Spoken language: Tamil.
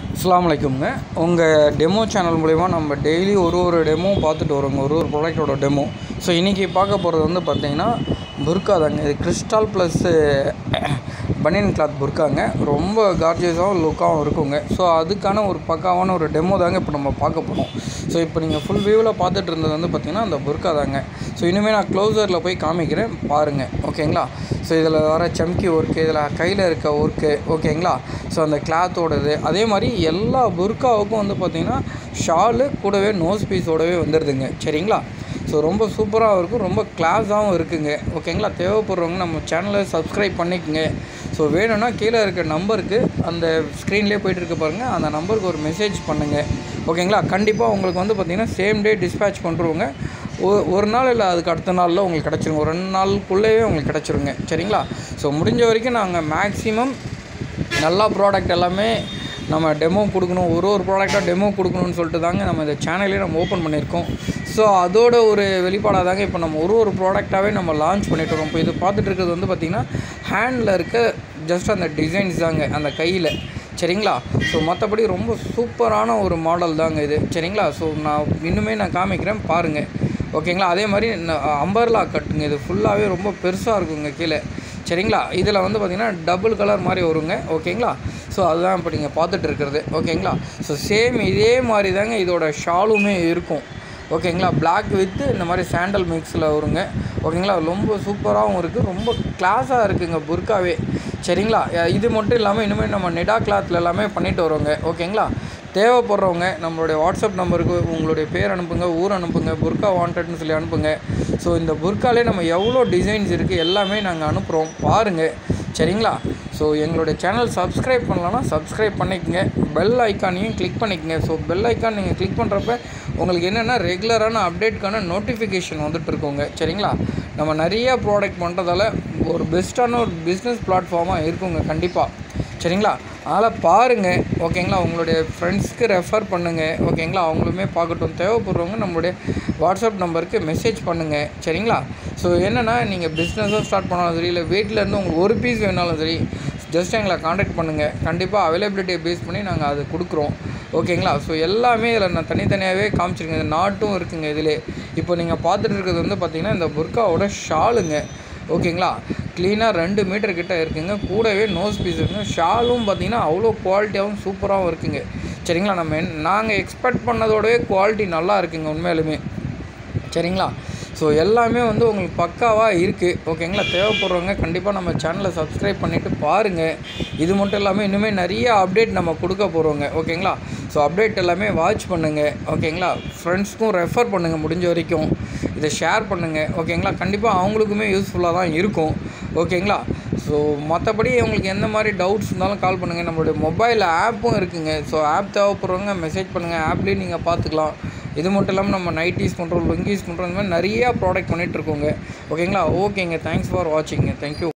அஸ்ஸலாமு அலைக்கும்ங்க உங்கள் டெமோ சேனல் மூலிமா நம்ம டெய்லி ஒரு ஒரு டெமோ பார்த்துட்டு வரோங்க ஒரு ஒரு ப்ராடக்ட்டோட டெமோ ஸோ இன்றைக்கி பார்க்க போகிறது வந்து பார்த்திங்கன்னா புர்கா தாங்க இது கிறிஸ்டால் ப்ளஸ்ஸு பனியன் கிளாத் புர்காங்க ரொம்ப கார்ஜியஸாகவும் லுக்காகவும் இருக்குங்க ஸோ அதுக்கான ஒரு பக்காவான ஒரு டெமோ தாங்க இப்போ நம்ம பார்க்க போகிறோம் ஸோ இப்போ நீங்கள் ஃபுல் வியூவில் பார்த்துட்டு இருந்தது வந்து பார்த்திங்கன்னா அந்த புர்கா தாங்க ஸோ இனிமேல் நான் க்ளோசரில் போய் காமிக்கிறேன் பாருங்கள் ஓகேங்களா ஸோ இதில் வர சம்கி ஒர்க்கு இதில் கையில் இருக்க ஒர்க்கு ஓகேங்களா ஸோ அந்த கிளாத்தோடது அதே மாதிரி எல்லா புர்காவுக்கும் வந்து பார்த்திங்கன்னா ஷாலு கூடவே நோஸ் பீஸோடவே வந்துடுதுங்க சரிங்களா ஸோ ரொம்ப சூப்பராகவும் இருக்கும் ரொம்ப கிளாஸாகவும் இருக்குங்க ஓகேங்களா தேவைப்படுறவங்க நம்ம சேனலை சப்ஸ்கிரைப் பண்ணிக்கோங்க ஸோ வேணும்னா கீழே இருக்க நம்பருக்கு அந்த ஸ்க்ரீன்லேயே போயிட்டு இருக்க பாருங்கள் அந்த நம்பருக்கு ஒரு மெசேஜ் பண்ணுங்கள் ஓகேங்களா கண்டிப்பாக உங்களுக்கு வந்து பார்த்திங்கன்னா சேம் டே டிஸ்பேச் பண்ணுறவங்க ஒ- ஒரு நாள் இல்லை அதுக்கு அடுத்த நாளில் உங்களுக்கு கிடச்சிருங்க ஒரு ரெண்டு நாளுக்குள்ளேயே உங்களுக்கு கிடச்சிருங்க சரிங்களா ஸோ முடிஞ்ச வரைக்கும் நாங்கள் மேக்ஸிமம் நல்லா ப்ராடக்ட் எல்லாமே நம்ம டெமோ கொடுக்கணும் ஒரு ஒரு ப்ராடக்டாக டெமோ கொடுக்கணும்னு சொல்லிட்டு தாங்க நம்ம இந்த சேனலே நம்ம ஓப்பன் பண்ணியிருக்கோம் ஸோ அதோட ஒரு வெளிப்பாடாக தாங்க இப்போ நம்ம ஒரு ஒரு ப்ராடக்டாகவே நம்ம லான்ச் பண்ணிட்டு வரோம் இப்போ இது பார்த்துட்டு இருக்கிறது வந்து பார்த்திங்கன்னா ஹேண்டில் இருக்க ஜஸ்ட் அந்த டிசைன்ஸ் தாங்க அந்த கையில் சரிங்களா ஸோ மற்றபடி ரொம்ப சூப்பரான ஒரு மாடல் தாங்க இது சரிங்களா ஸோ நான் இன்னுமே நான் காமிக்கிறேன் பாருங்கள் ஓகேங்களா அதே மாதிரி அம்பர்லா கட்டுங்க இது ஃபுல்லாகவே ரொம்ப பெருசாக இருக்குங்க கீழே சரிங்களா இதில் வந்து பார்த்திங்கன்னா டபுள் கலர் மாதிரி வருங்க ஓகேங்களா ஸோ அதுதான் இப்போ நீங்கள் பார்த்துட்டு இருக்கிறது ஓகேங்களா ஸோ சேம் இதே மாதிரி தாங்க இதோட ஷாலுமே இருக்கும் ஓகேங்களா Black வித்து இந்த மாதிரி சாண்டல் மிக்ஸில் வருங்க ஓகேங்களா ரொம்ப சூப்பராகவும் இருக்குது ரொம்ப கிளாஸாக இருக்குங்க புர்காவே சரிங்களா அஹ் இது மட்டும் இல்லாமல் இனிமேல் நம்ம நெடா கிளாத்தில் எல்லாமே பண்ணிட்டு வரோங்க ஓகேங்களா தேவைப்படுறவங்க நம்மளுடைய வாட்ஸ்அப் நம்பருக்கு உங்களுடைய பேர் அனுப்புங்க ஊர் அனுப்புங்க புர்கா வாண்டட்னு சொல்லி அனுப்புங்க ஸோ இந்த புர்காலே நம்ம எவ்வளோ டிசைன்ஸ் இருக்குது எல்லாமே நாங்கள் அனுப்புகிறோம் பாருங்கள் சரிங்களா ஸோ எங்களுடைய சேனல் சப்ஸ்கிரைப் பண்ணலன்னா சப்ஸ்கிரைப் பண்ணிக்கங்க பெல் ஐக்கானையும் கிளிக் பண்ணிக்கங்க ஸோ பெல் ஐக்கான் நீங்கள் கிளிக் பண்ணுறப்ப உங்களுக்கு என்னென்னா ரெகுலரான அப்டேட்க்கான நோட்டிஃபிகேஷன் வந்துட்டு இருக்கோங்க சரிங்களா நம்ம நிறைய ப்ராடக்ட் பண்ணுறதால ஒரு பெஸ்ட்டான ஒரு பிஸ்னஸ் பிளாட்ஃபார்மாக இருக்குங்க கண்டிப்பாக சரிங்களா அதனால் பாருங்கள் ஓகேங்களா உங்களுடைய ஃப்ரெண்ட்ஸ்க்கு ரெஃபர் பண்ணுங்கள் ஓகேங்களா அவங்களுமே பார்க்கட்டும் தேவைப்படுறவங்க நம்மளுடைய வாட்ஸ்அப் நம்பருக்கு மெசேஜ் பண்ணுங்கள் சரிங்களா ஸோ என்னென்னா நீங்கள் பிஸ்னஸாக ஸ்டார்ட் பண்ணாலும் சரி இல்லை வீட்டில் இருந்து உங்களுக்கு ஒரு பீஸ் வேணாலும் சரி ஜஸ்ட் எங்களை காண்டாக்ட் பண்ணுங்கள் கண்டிப்பாக அவைலபிலிட்டியை பேஸ் பண்ணி நாங்கள் அது கொடுக்குறோம் ஓகேங்களா ஸோ எல்லாமே இதில் நான் தனித்தனியாகவே காமிச்சிருக்கேன் இது நாட்டும் இருக்குங்க இதிலே இப்போ நீங்கள் பார்த்துட்டு இருக்கிறது வந்து பார்த்திங்கன்னா இந்த புர்காவோட ஷாலுங்க ஓகேங்களா க்ளீனாக ரெண்டு மீட்டர் கிட்ட இருக்குங்க கூடவே நோஸ் பீஸ் இருக்குங்க ஷாலும் பார்த்தீங்கன்னா அவ்வளோ குவாலிட்டியாகவும் சூப்பராகவும் இருக்குங்க சரிங்களா நம்ம நாங்கள் எக்ஸ்பெக்ட் பண்ணதோடவே குவாலிட்டி நல்லா இருக்குங்க உண்மையிலுமே சரிங்களா ஸோ எல்லாமே வந்து உங்களுக்கு பக்காவாக இருக்குது ஓகேங்களா தேவைப்படுறவங்க கண்டிப்பாக நம்ம சேனலை சப்ஸ்கிரைப் பண்ணிவிட்டு பாருங்கள் இது மட்டும் இல்லாமல் இன்னுமே நிறைய அப்டேட் நம்ம கொடுக்க போகிறோங்க ஓகேங்களா ஸோ அப்டேட் எல்லாமே வாட்ச் பண்ணுங்கள் ஓகேங்களா ஃப்ரெண்ட்ஸ்க்கும் ரெஃபர் பண்ணுங்கள் முடிஞ்ச வரைக்கும் இதை ஷேர் பண்ணுங்கள் ஓகேங்களா கண்டிப்பாக அவங்களுக்குமே யூஸ்ஃபுல்லாக தான் இருக்கும் ஓகேங்களா ஸோ மற்றபடி உங்களுக்கு எந்த மாதிரி டவுட்ஸ் இருந்தாலும் கால் பண்ணுங்கள் நம்மளுடைய மொபைல் ஆப்பும் இருக்குங்க ஸோ ஆப் தேவைப்படுறவங்க மெசேஜ் பண்ணுங்கள் ஆப்லேயும் நீங்கள் பார்த்துக்கலாம் இது மட்டும் இல்லாமல் நம்ம நைட்டிஸ் பண்ணுறோம் லுங்கீஸ் பண்ணுறோம் இந்த மாதிரி நிறையா ப்ராடக்ட் பண்ணிகிட்ருக்கோங்க ஓகேங்களா ஓகேங்க தேங்க்ஸ் ஃபார் வாட்சிங்க தேங்க்யூ